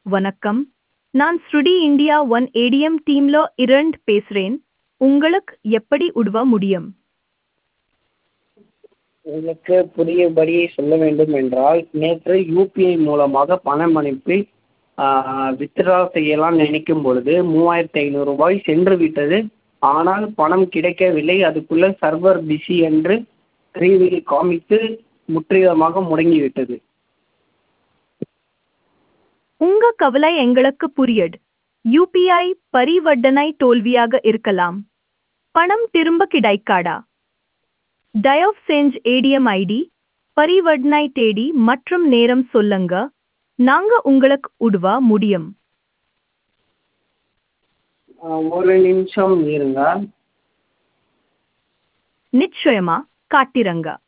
வணக்கம் நான் ஸ்ருடி இந்தியா ஒன் ஏடிஎம் டீம்ல இரண்டு பேசுறேன் உங்களுக்கு எப்படி உதவ முடியும் எனக்கு புரியும்படி சொல்ல வேண்டும் என்றால் நேற்று யூபிஐ மூலமாக பணம் அனுப்பி வித்ட்ரா செய்யலாம் நினைக்கும் பொழுது மூவாயிரத்தி ஐநூறு ரூபாய் சென்று விட்டது ஆனால் பணம் கிடைக்கவில்லை அதுக்குள்ளே சர்வர் பிஸி என்று ஸ்க்ரீனில் காமித்து முற்றிலுமாக முடங்கிவிட்டது உங்க கவலை எங்களுக்கு புரியுது யூபிஐ பரிவர்த்தனை தோல்வியாக இருக்கலாம் பணம் திரும்ப கிடைக்காதா தயவு செஞ்சு ஏடிஎம் ஐடி பரிவர்த்தனை தேதி மற்றும் நேரம் சொல்லுங்க நாங்க உங்களுக்கு உதவ முடியும் ஆ, ஒரு நிமிஷம் இருங்க நிச்சயமா காட்டிரங்க